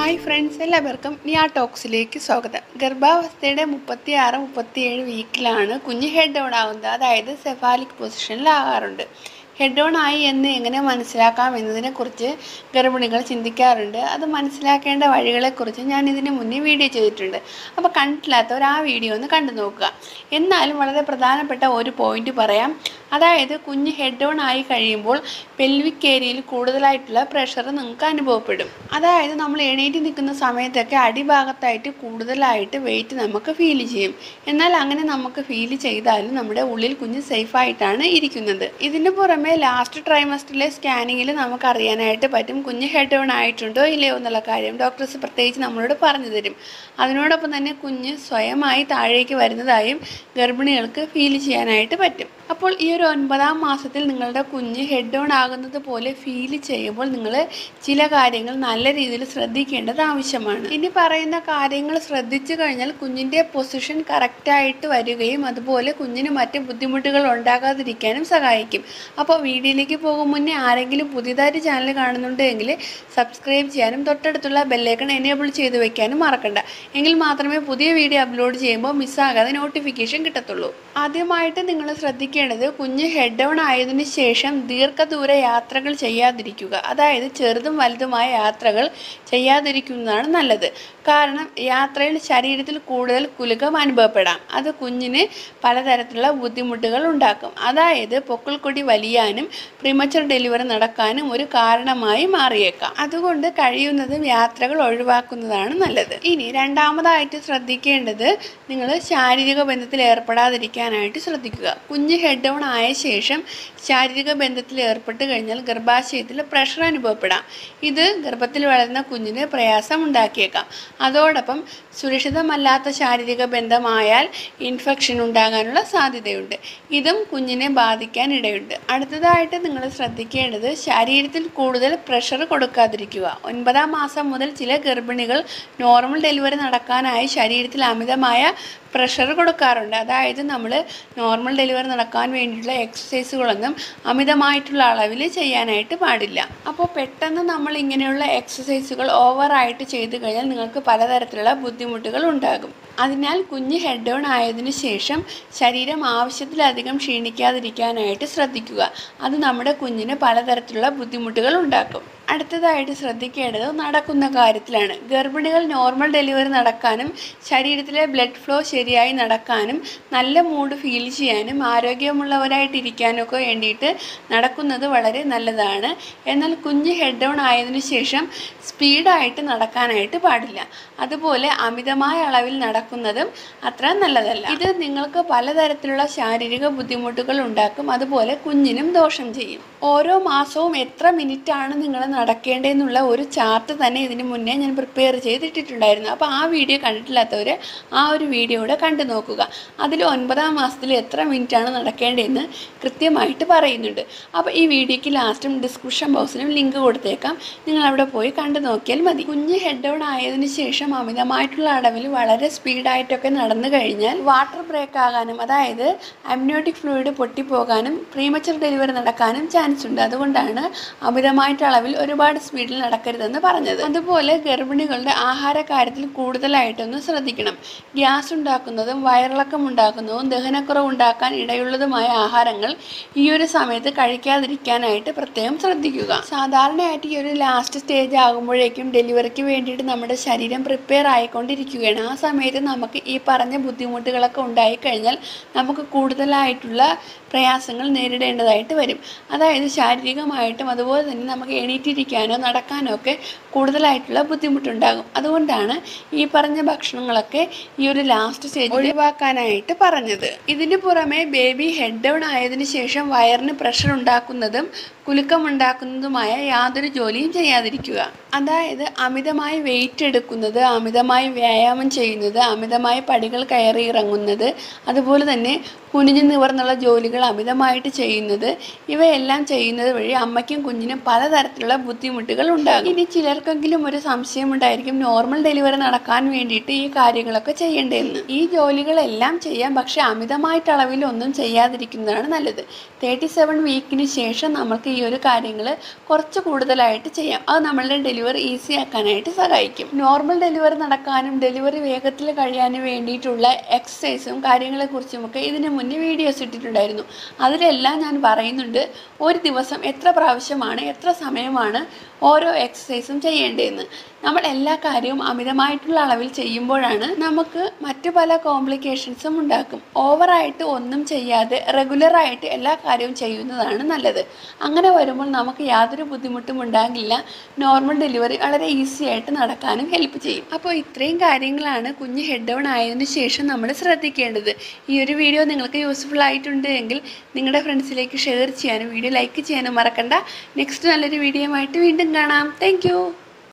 hi friends എല്ലാവർക്കും നിയാ ടോക്സിലേക്ക് സ്വാഗതം ഗർഭാവസ്ഥയുടെ മുപ്പത്തി ആറ് മുപ്പത്തിയേഴ് വീക്കിലാണ് കുഞ്ഞ് ഹെഡ് ഡൗൺ ആവുന്നത് അതായത് സെഫാലിക് പൊസിഷനിലാകാറുണ്ട് ഹെഡ് ഡൗൺ ആയി എന്ന് എങ്ങനെ മനസ്സിലാക്കാം എന്നതിനെക്കുറിച്ച് ഗർഭിണികൾ ചിന്തിക്കാറുണ്ട് അത് മനസ്സിലാക്കേണ്ട വഴികളെക്കുറിച്ച് ഞാൻ ഇതിന് മുന്നേ വീഡിയോ ചെയ്തിട്ടുണ്ട് അപ്പോൾ കണ്ടിട്ടില്ലാത്തവർ ആ വീഡിയോ ഒന്ന് കണ്ടു നോക്കുക എന്നാലും വളരെ പ്രധാനപ്പെട്ട ഒരു പോയിന്റ് പറയാം അതായത് കുഞ്ഞ് ഹെഡ് ഡൗൺ ആയി കഴിയുമ്പോൾ പെൽവിക് ഏരിയയിൽ കൂടുതലായിട്ടുള്ള പ്രഷർ നിങ്ങൾക്ക് അനുഭവപ്പെടും അതായത് നമ്മൾ എണീറ്റ് നിൽക്കുന്ന സമയത്തൊക്കെ അടിഭാഗത്തായിട്ട് കൂടുതലായിട്ട് വെയിറ്റ് നമുക്ക് ഫീൽ ചെയ്യും എന്നാൽ അങ്ങനെ നമുക്ക് ഫീൽ ചെയ്താലും നമ്മുടെ ഉള്ളിൽ കുഞ്ഞ് സേഫായിട്ടാണ് ഇരിക്കുന്നത് ഇതിന് പുറമെ ലാസ്റ്റ് ട്രൈമസ്റ്ററിലെ സ്കാനിങ്ങിൽ നമുക്ക് അറിയാനായിട്ട് പറ്റും കുഞ്ഞ് ഹെഡ് ഡൗൺ ആയിട്ടുണ്ടോ ഇല്ലയോ എന്നുള്ള കാര്യം ഡോക്ടേഴ്സ് പ്രത്യേകിച്ച് നമ്മളോട് പറഞ്ഞു തരും അതിനോടൊപ്പം തന്നെ കുഞ്ഞ് സ്വയമായി താഴേക്ക് വരുന്നതായും ഗർഭിണികൾക്ക് ഫീൽ ചെയ്യാനായിട്ട് പറ്റും അപ്പോൾ ഈ ഒരു ഒൻപതാം മാസത്തിൽ നിങ്ങളുടെ കുഞ്ഞ് ഹെഡ് ഡൗൺ ആകുന്നത് പോലെ ഫീൽ ചെയ്യുമ്പോൾ നിങ്ങൾ ചില കാര്യങ്ങൾ നല്ല രീതിയിൽ ശ്രദ്ധിക്കേണ്ടത് ആവശ്യമാണ് ഇനി പറയുന്ന കാര്യങ്ങൾ ശ്രദ്ധിച്ചു കഴിഞ്ഞാൽ കുഞ്ഞിൻ്റെ പൊസിഷൻ കറക്റ്റായിട്ട് വരികയും അതുപോലെ കുഞ്ഞിന് മറ്റ് ബുദ്ധിമുട്ടുകൾ ഉണ്ടാകാതിരിക്കാനും സഹായിക്കും അപ്പോൾ വീഡിയോയിലേക്ക് പോകും മുന്നേ ആരെങ്കിലും പുതിയതായിട്ട് ചാനൽ കാണുന്നുണ്ടെങ്കിൽ സബ്സ്ക്രൈബ് ചെയ്യാനും തൊട്ടടുത്തുള്ള ബെല്ലൈക്കൺ എനേബിൾ ചെയ്ത് വെക്കാനും മറക്കണ്ട എങ്കിൽ മാത്രമേ പുതിയ വീഡിയോ അപ്ലോഡ് ചെയ്യുമ്പോൾ മിസ്സാകാതെ നോട്ടിഫിക്കേഷൻ കിട്ടത്തുള്ളൂ ആദ്യമായിട്ട് നിങ്ങൾ ശ്രദ്ധിക്കേണ്ടത് കുഞ്ഞ് ഹെഡ് ഡൗൺ ആയതിനു ശേഷം ദീർഘദൂര യാത്രകൾ ചെയ്യാതിരിക്കുക അതായത് ചെറുതും വലുതുമായ യാത്രകൾ ചെയ്യാതിരിക്കുന്നതാണ് നല്ലത് കാരണം യാത്രയിൽ ശരീരത്തിൽ കൂടുതൽ കുലുക്കം അനുഭവപ്പെടാം അത് കുഞ്ഞിന് പലതരത്തിലുള്ള ബുദ്ധിമുട്ടുകൾ ഉണ്ടാക്കും അതായത് പൊക്കിൾക്കൊടി വലിയാനും പ്രിമച്ചർ ഡെലിവറി നടക്കാനും ഒരു കാരണമായി മാറിയേക്കാം അതുകൊണ്ട് കഴിയുന്നതും യാത്രകൾ ഒഴിവാക്കുന്നതാണ് നല്ലത് ഇനി രണ്ടാമതായിട്ട് ശ്രദ്ധിക്കേണ്ടത് നിങ്ങൾ ശാരീരിക ബന്ധത്തിൽ ഏർപ്പെടാതിരിക്കാനായിട്ട് ശ്രദ്ധിക്കുക കുഞ്ഞ് ഹെഡ് ഡൗൺ ആയ ശേഷം ശാരീരിക ബന്ധത്തിൽ ഏർപ്പെട്ട് കഴിഞ്ഞാൽ ഗർഭാശയത്തിൽ പ്രഷർ അനുഭവപ്പെടാം ഇത് ഗർഭത്തിൽ വളരുന്ന കുഞ്ഞിന് പ്രയാസം ഉണ്ടാക്കിയേക്കാം അതോടൊപ്പം സുരക്ഷിതമല്ലാത്ത ശാരീരിക ബന്ധമായാൽ ഇൻഫെക്ഷൻ ഉണ്ടാകാനുള്ള സാധ്യതയുണ്ട് ഇതും കുഞ്ഞിനെ ബാധിക്കാൻ ഇടയുണ്ട് അടുത്തതായിട്ട് നിങ്ങൾ ശ്രദ്ധിക്കേണ്ടത് ശരീരത്തിൽ കൂടുതൽ പ്രഷർ കൊടുക്കാതിരിക്കുക ഒൻപതാം മാസം മുതൽ ചില ഗർഭിണികൾ നോർമൽ ഡെലിവറി നടക്കാനായി ശരീരത്തിൽ അമിതമായ പ്രഷർ കൊടുക്കാറുണ്ട് അതായത് നമ്മൾ നോർമൽ ഡെലിവറി നടക്കാൻ വേണ്ടിയിട്ടുള്ള എക്സസൈസുകളൊന്നും അമിതമായിട്ടുള്ള അളവിൽ ചെയ്യാനായിട്ട് പാടില്ല അപ്പോൾ പെട്ടെന്ന് നമ്മൾ ഇങ്ങനെയുള്ള എക്സസൈസുകൾ ഓവറായിട്ട് ചെയ്തു കഴിഞ്ഞാൽ നിങ്ങൾക്ക് പലതരത്തിലുള്ള ബുദ്ധിമുട്ടുകൾ ഉണ്ടാകും അതിനാൽ കുഞ്ഞ് ഹെഡ് ഡൗൺ ആയതിനു ശേഷം ശരീരം ആവശ്യത്തിലധികം ക്ഷീണിക്കാതിരിക്കാനായിട്ട് ശ്രദ്ധിക്കുക അത് നമ്മുടെ കുഞ്ഞിന് പലതരത്തിലുള്ള ബുദ്ധിമുട്ടുകൾ ഉണ്ടാക്കും അടുത്തതായിട്ട് ശ്രദ്ധിക്കേണ്ടത് നടക്കുന്ന കാര്യത്തിലാണ് ഗർഭിണികൾ നോർമൽ ഡെലിവറി നടക്കാനും ശരീരത്തിലെ ബ്ലഡ് ഫ്ലോ ശരിയായി നടക്കാനും നല്ല മൂഡ് ഫീൽ ചെയ്യാനും ആരോഗ്യമുള്ളവരായിട്ട് ഇരിക്കാനൊക്കെ വേണ്ടിയിട്ട് നടക്കുന്നത് വളരെ നല്ലതാണ് എന്നാൽ കുഞ്ഞ് ഹെഡ് ഡൗൺ ആയതിനു ശേഷം സ്പീഡായിട്ട് നടക്കാനായിട്ട് പാടില്ല അതുപോലെ അമിതമായ അളവിൽ നടക്കുന്നതും അത്ര നല്ലതല്ല ഇത് നിങ്ങൾക്ക് പലതരത്തിലുള്ള ശാരീരിക ബുദ്ധിമുട്ടുകൾ ഉണ്ടാക്കും അതുപോലെ കുഞ്ഞിനും ദോഷം ചെയ്യും ഓരോ മാസവും എത്ര മിനിറ്റാണ് നിങ്ങൾ നടക്കേണ്ടതെന്നുള്ള ഒരു ചാർട്ട് തന്നെ ഇതിന് മുന്നേ ഞാൻ പ്രിപ്പയർ ചെയ്തിട്ടിട്ടുണ്ടായിരുന്നു അപ്പോൾ ആ വീഡിയോ കണ്ടിട്ടില്ലാത്തവർ ആ ഒരു വീഡിയോ കൂടെ കണ്ടു നോക്കുക അതിൽ ഒൻപതാം മാസത്തിൽ എത്ര മിനിറ്റാണ് നടക്കേണ്ടതെന്ന് കൃത്യമായിട്ട് പറയുന്നുണ്ട് അപ്പോൾ ഈ വീഡിയോയ്ക്ക് ലാസ്റ്റും ഡിസ്ക്രിപ്ഷൻ ബോക്സിലും ലിങ്ക് കൊടുത്തേക്കാം നിങ്ങൾ അവിടെ പോയി കണ്ടു നോക്കിയാൽ മതി കുഞ്ഞ് ഹെഡ് ഡൗൺ ആയതിനു ശേഷം അമിതമായിട്ടുള്ള അളവിൽ വളരെ സ്പീഡായിട്ടൊക്കെ നടന്നു കഴിഞ്ഞാൽ വാട്ടർ ബ്രേക്ക് ആകാനും അതായത് അമ്നോട്ടിക് ഫ്ലൂയിഡ് പൊട്ടിപ്പോകാനും പ്രീമച്ചർ ഡെലിവറി നടക്കാനും ചാൻസ് ഉണ്ട് അതുകൊണ്ടാണ് അമിതമായിട്ട് അളവിൽ ഒരുപാട് സ്പീഡിൽ നടക്കരുതെന്ന് പറഞ്ഞത് അതുപോലെ ഗർഭിണികളുടെ ആഹാര കാര്യത്തിൽ കൂടുതലായിട്ടൊന്ന് ശ്രദ്ധിക്കണം ഗ്യാസ് ഉണ്ടാക്കുന്നതും വയറിളക്കം ഉണ്ടാക്കുന്നതും ദഹനക്കുറവ് ഉണ്ടാക്കാൻ ഇടയുള്ളതുമായ ആഹാരങ്ങൾ ഈ ഒരു സമയത്ത് കഴിക്കാതിരിക്കാനായിട്ട് പ്രത്യേകം ശ്രദ്ധിക്കുക സാധാരണയായിട്ട് ഈ ഒരു ലാസ്റ്റ് സ്റ്റേജ് ആകുമ്പോഴേക്കും ഡെലിവറിക്ക് വേണ്ടിയിട്ട് നമ്മുടെ ശരീരം പ്രിപ്പയർ ആയിക്കൊണ്ടിരിക്കുകയാണ് ആ സമയത്ത് നമുക്ക് ഈ പറഞ്ഞ ബുദ്ധിമുട്ടുകളൊക്കെ ഉണ്ടായിക്കഴിഞ്ഞാൽ നമുക്ക് കൂടുതലായിട്ടുള്ള പ്രയാസങ്ങൾ നേരിടേണ്ടതായിട്ട് വരും അതായത് ശാരീരികമായിട്ടും അതുപോലെ തന്നെ നമുക്ക് എണീറ്റിരിക്കാനോ നടക്കാനോ ഒക്കെ കൂടുതലായിട്ടുള്ള ബുദ്ധിമുട്ടുണ്ടാകും അതുകൊണ്ടാണ് ഈ പറഞ്ഞ ഭക്ഷണങ്ങളൊക്കെ ഈ ഒരു ലാസ്റ്റ് സ്റ്റേജിൽ ഒഴിവാക്കാനായിട്ട് പറഞ്ഞത് ഇതിന് പുറമെ ബേബി ഹെഡ് ഡൗൺ ആയതിനു ശേഷം വയറിന് പ്രഷർ ഉണ്ടാക്കുന്നതും കുലുക്കമുണ്ടാക്കുന്നതുമായ യാതൊരു ജോലിയും ചെയ്യാതിരിക്കുക അതായത് അമിതമായി വെയിറ്റ് എടുക്കുന്നത് അമിതമായി വ്യായാമം ചെയ്യുന്നത് അമിതമായി പടികൾ കയറി ഇറങ്ങുന്നത് അതുപോലെ തന്നെ കുനിഞ്ഞു നിവർന്നുള്ള ജോലികൾ അമിതമായിട്ട് ചെയ്യുന്നത് ഇവയെല്ലാം ചെയ്യുന്നത് വഴി അമ്മയ്ക്കും കുഞ്ഞിനും പലതരത്തിലുള്ള ബുദ്ധിമുട്ടുകൾ ഉണ്ടാകും ഇനി ചിലർക്കെങ്കിലും ഒരു സംശയം ഉണ്ടായിരിക്കും നോർമൽ ഡെലിവറി നടക്കാൻ വേണ്ടിയിട്ട് ഈ കാര്യങ്ങളൊക്കെ ചെയ്യേണ്ടതെന്ന് ഈ ജോലികളെല്ലാം ചെയ്യാം പക്ഷെ അമിതമായിട്ട് അളവിൽ ഒന്നും ചെയ്യാതിരിക്കുന്നതാണ് നല്ലത് തേർട്ടി സെവൻ വീക്കിന് ശേഷം നമുക്ക് ഈ ഒരു കാര്യങ്ങൾ കുറച്ച് കൂടുതലായിട്ട് ചെയ്യാം അത് നമ്മളുടെ ഡെലിവറി ഈസി ആക്കാനായിട്ട് സഹായിക്കും നോർമൽ ഡെലിവറി നടക്കാനും ഡെലിവറി വേഗത്തിൽ കഴിയാനും വേണ്ടിയിട്ടുള്ള എക്സസൈസും കാര്യങ്ങളെക്കുറിച്ചുമൊക്കെ ഇതിന് മുന്നേ വീഡിയോസ് ഇട്ടിട്ടുണ്ടായിരുന്നു അതിലെല്ലാം ഞാൻ പറയുന്നുണ്ട് ഒരു ദിവസം എത്ര പ്രാവശ്യമാണ് എത്ര സമയമാണ് ഓരോ എക്സസൈസും ചെയ്യേണ്ടതെന്ന് നമ്മൾ എല്ലാ കാര്യവും അമിതമായിട്ടുള്ള അളവിൽ ചെയ്യുമ്പോഴാണ് നമുക്ക് മറ്റു പല കോംപ്ലിക്കേഷൻസും ഉണ്ടാക്കും ഓവറായിട്ട് ഒന്നും ചെയ്യാതെ റെഗുലറായിട്ട് എല്ലാ കാര്യവും ചെയ്യുന്നതാണ് നല്ലത് അങ്ങനെ വരുമ്പോൾ നമുക്ക് യാതൊരു ബുദ്ധിമുട്ടും ഉണ്ടാകില്ല നോർമൽ ഡെലിവറി വളരെ ഈസി ആയിട്ട് നടക്കാനും ഹെൽപ്പ് ചെയ്യും അപ്പോൾ ഇത്രയും കാര്യങ്ങളാണ് കുഞ്ഞ് ഹെഡ് ഡൗൺ ആയതിനു ശേഷം നമ്മൾ ശ്രദ്ധിക്കേണ്ടത് ഈ ഒരു വീഡിയോ നിങ്ങൾക്ക് യൂസ്ഫുൾ ആയിട്ടുണ്ട് എങ്കിൽ നിങ്ങളുടെ ഫ്രണ്ട്സിലേക്ക് ഷെയർ ചെയ്യാനും വീഡിയോ ലൈക്ക് ചെയ്യാനും മറക്കണ്ട നെക്സ്റ്റ് നല്ലൊരു വീഡിയോ ആയിട്ട് വീണ്ടും കാണാം താങ്ക്